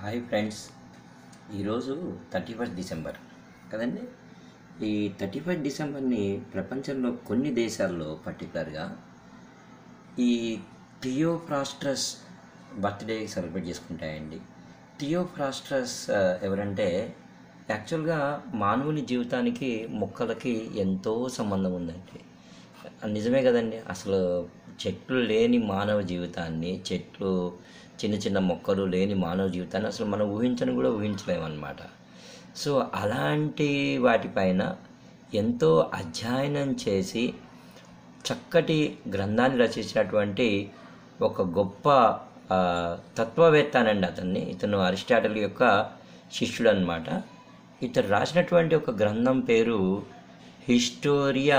hi friends ఈరోజు thirty first December కదండి ఈ థర్టీ ఫస్ట్ డిసెంబర్ని ప్రపంచంలో కొన్ని దేశాల్లో పర్టికులర్గా ఈ థియోఫ్రాస్ట్రస్ బర్త్డే సెలబ్రేట్ చేసుకుంటాయండి థియోఫ్రాస్ట్రస్ ఆ, ఎవరంటే యాక్చువల్గా మానవుని జీవితానికి మొక్కలకి ఎంతో సంబంధం ఉందండి నిజమే కదండి అసలు చెట్లు లేని మానవ జీవితాన్ని చెట్లు చిన్న చిన్న మొక్కలు లేని మానవ జీవితాన్ని అసలు మనం ఊహించని కూడా ఊహించలేమన్నమాట సో అలాంటి వాటిపైన ఎంతో అధ్యయనం చేసి చక్కటి గ్రంథాన్ని రచించినటువంటి ఒక గొప్ప ఆ, తత్వవేత్త అనండి అతన్ని ఇతను అరిస్టాటిల్ యొక్క శిష్యుడు అనమాట ఇతను రాసినటువంటి ఒక గ్రంథం పేరు హిస్టోరియా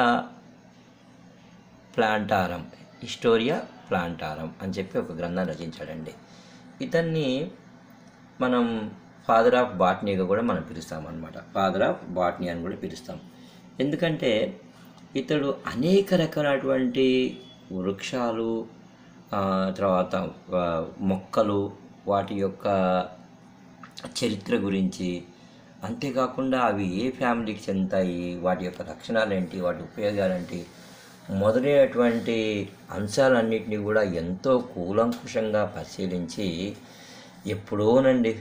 ప్లాంటారం హిస్టోరియా ప్లాంటారం అని చెప్పి ఒక గ్రంథాన్ని రచించాడండి ఇతన్ని మనం ఫాదర్ ఆఫ్ బాట్నీగా కూడా మనం పిలుస్తాం అనమాట ఫాదర్ ఆఫ్ బాట్నీ అని కూడా పిలుస్తాం ఎందుకంటే ఇతడు అనేక రకాలైనటువంటి వృక్షాలు ఆ, తర్వాత ఆ, మొక్కలు వాటి యొక్క చరిత్ర గురించి అంతేకాకుండా అవి ఏ ఫ్యామిలీకి చెందుతాయి వాటి యొక్క లక్షణాలు ఏంటి వాటి ఉపయోగాలు ఏంటి మొదలైనటువంటి అంశాలన్నింటినీ కూడా ఎంతో కూలంకుషంగా పరిశీలించి ఎప్పుడోనండి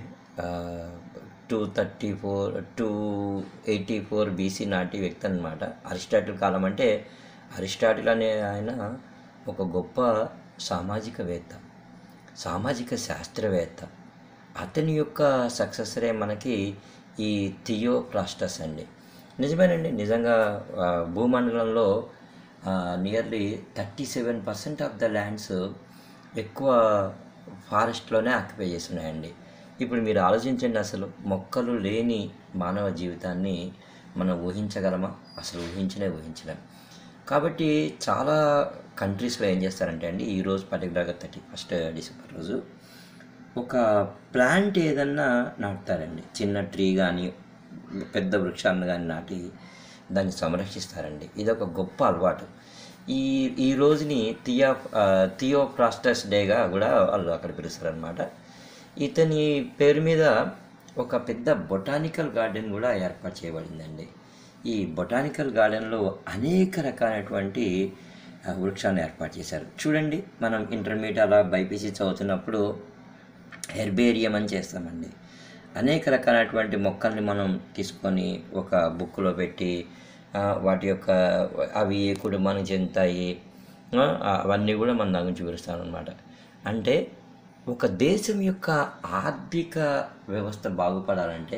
two thirty four two eighty four BC నాటి వ్యక్తి అనమాట అరిస్టాటిల్ కాలం అంటే అరిస్టాటిల్ అనే ఆయన ఒక గొప్ప సామాజికవేత్త సామాజిక శాస్త్రవేత్త అతని యొక్క సక్సెసరే మనకి ఈ థియో ప్రాస్టస్ అండి నిజమేనండి నిజంగా ఆ, భూమండలంలో nearly thirty seven percent of the lands ఎక్కువ ఫారెస్ట్లోనే ఆక్యుపై చేస్తున్నాయండి ఇప్పుడు మీరు ఆలోచించండి అసలు మొక్కలు లేని మానవ జీవితాన్ని మనం ఊహించగలమా అసలు ఊహించనే ఊహించలేం కాబట్టి చాలా కంట్రీస్లో ఏం చేస్తారంటే అండి ఈరోజు పర్టికులర్గా థర్టీ ఫస్ట్ డిసెంబర్ రోజు ఒక ప్లాంట్ ఏదన్నా నాటుతారండి చిన్న ట్రీ కానీ పెద్ద వృక్షాలను కానీ నాటి దాన్ని సంరక్షిస్తారండి ఇది ఒక గొప్ప అలవాటు ఈ ఈ రోజుని థియా థియోప్రాస్టస్ డేగా కూడా వాళ్ళు అక్కడ పిలుస్తారనమాట ఇతని పేరు మీద ఒక పెద్ద బొటానికల్ గార్డెన్ కూడా ఏర్పాటు చేయబడిందండి ఈ బొటానికల్ గార్డెన్లో అనేక రకాలైనటువంటి ఆ, వృక్షాలను ఏర్పాటు చేశారు చూడండి మనం ఇంటర్మీడియట్ అలా బైపీసీ చదువుతున్నప్పుడు హెర్బేరియం అని చేస్తామండి అనేక రకాలైనటువంటి మొక్కల్ని మనం తీసుకొని ఒక బుక్లో పెట్టి ఆ, వాటి యొక్క అవి ఏ కుటుంబానికి చెందుతాయి ఆ, అవన్నీ కూడా మన దాని గురించి వివరిస్తాను అనమాట అంటే ఒక దేశం యొక్క ఆర్థిక వ్యవస్థ బాగుపడాలంటే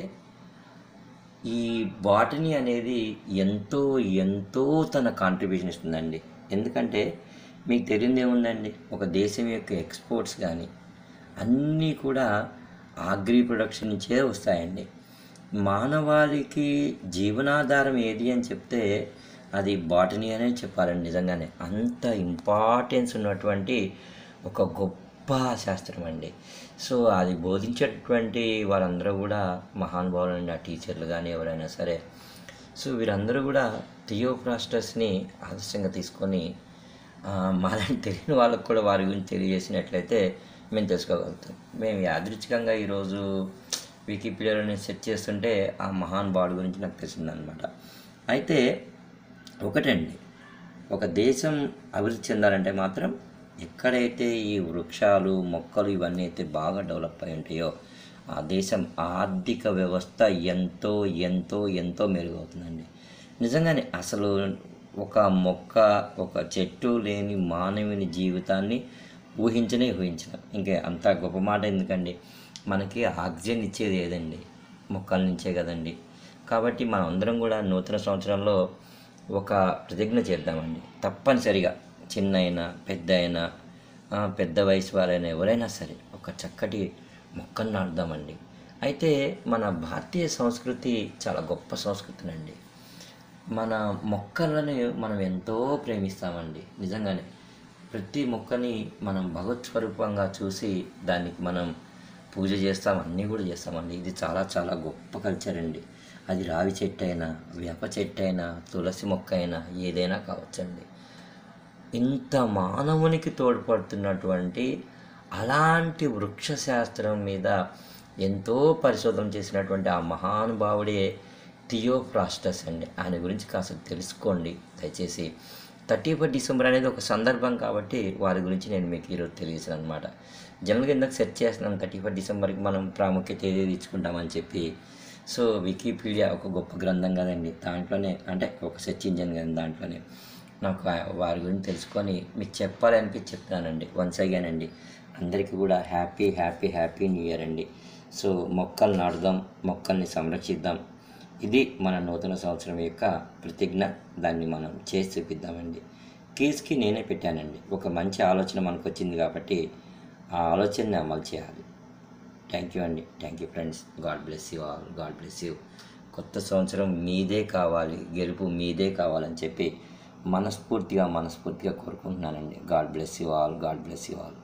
ఈ బాటనీ అనేది ఎంతో ఎంతో తన కాంట్రిబ్యూషన్ ఇస్తుందండి ఎందుకంటే మీకు తెలియదు ఏముందండి ఒక దేశం యొక్క ఎక్స్పోర్ట్స్ కానీ అన్నీ కూడా ఆగ్రి ప్రొడక్షన్ నుంచే వస్తాయండి మానవాళికి జీవనాధారం ఏది అని చెప్తే అది బాటనీ అనే చెప్పాలండి నిజంగానే అంత ఇంపార్టెన్స్ ఉన్నటువంటి ఒక గొప్ప శాస్త్రం అండి సో అది బోధించేటటువంటి వారందరూ కూడా మహానుభావులు అండి ఆ టీచర్లు కానీ ఎవరైనా సరే సో వీరందరూ కూడా థియోప్రాస్టస్ని ఆదర్శంగా తీసుకొని ఆ, మాలాంటి తెలియని వాళ్ళకు కూడా వారి గురించి తెలియజేసినట్లయితే మేము తెలుసుకోగలుగుతాం మేము యాదృచ్ఛికంగా ఈరోజు వికీపీడియాలోనే సెర్చ్ చేస్తుంటే ఆ మహానుభావుడు గురించి నాకు తెలిసిందనమాట అయితే ఒకటండి ఒక దేశం అభివృద్ధి చెందాలంటే మాత్రం ఎక్కడైతే ఈ వృక్షాలు మొక్కలు ఇవన్నీ అయితే బాగా డెవలప్ అయి ఉంటాయో ఆ దేశం ఆర్థిక వ్యవస్థ ఎంతో ఎంతో ఎంతో మెరుగవుతుందండి నిజంగానే అసలు ఒక మొక్క ఒక చెట్టు లేని మానవుని జీవితాన్ని ఊహించనే ఊహించలేం ఇంకా అంత గొప్ప మాట ఎందుకండి మనకి ఆక్సిజన్ ఇచ్చేది ఏదండి మొక్కల నుంచే కదండి కాబట్టి మనం అందరం కూడా నూతన సంవత్సరంలో ఒక ప్రతిజ్ఞ చేద్దామండి తప్పనిసరిగా చిన్న అయినా పెద్ద అయినా ఆ, పెద్ద వయసు వారైనా ఎవరైనా సరే ఒక చక్కటి మొక్కను నాటుదామండి అయితే మన భారతీయ సంస్కృతి చాలా గొప్ప సంస్కృతినండి మన మొక్కలను మనం ఎంతో ప్రేమిస్తామండి నిజంగానే ప్రతి మొక్కని మనం భగవత్ స్వరూపంగా చూసి దానికి మనం పూజ చేస్తాం అన్నీ కూడా చేస్తామండి ఇది చాలా చాలా గొప్ప కల్చర్ అండి అది రావి చెట్టు అయినా వేప చెట్టు అయినా తులసి మొక్క అయినా ఏదైనా కావచ్చండి ఇంత మానవునికి తోడ్పడుతున్నటువంటి అలాంటి వృక్షశాస్త్రం మీద ఎంతో పరిశోధన చేసినటువంటి ఆ మహానుభావుడే థియోఫ్రాస్టస్ అండి ఆయన గురించి కాస్త తెలుసుకోండి దయచేసి థర్టీ ఫస్ట్ డిసెంబర్ అనేది ఒక సందర్భం కాబట్టి వారి గురించి నేను మీకు ఈరోజు తెలియజేసాను అనమాట జనరల్గా ఇందాక సెర్చ్ చేస్తున్నాను థర్టీ ఫస్ట్ డిసెంబర్కి మనం ప్రాముఖ్యత ఏది ఇచ్చుకుంటామని చెప్పి సో వికీపీడియా ఒక గొప్ప గ్రంథం కదండి దాంట్లోనే అంటే ఒక సెర్చ్ ఇంజన్ కదా దాంట్లోనే నాకు ఆ- వారి గురించి తెలుసుకొని మీకు చెప్పాలి అనిపించి చెప్తానండి వన్స్ అగైన్ అండి అందరికీ కూడా happy happy happy new year అండి సో మొక్కలు నాటుదాం మొక్కల్ని సంరక్షిద్దాం ఇది మన నూతన సంవత్సరం యొక్క ప్రతిజ్ఞ దాన్ని మనం చేసి చూపిద్దామండి కీస్కి నేనే పెట్టానండి ఒక మంచి ఆలోచన మనకు వచ్చింది కాబట్టి ఆ ఆలోచనని అమలు చేయాలి థ్యాంక్ యూ అండి thank you friends God bless you all God bless you కొత్త సంవత్సరం మీదే కావాలి గెలుపు మీదే కావాలని చెప్పి మనస్ఫూర్తిగా మనస్ఫూర్తిగా కోరుకుంటున్నానండి God bless you all God bless you all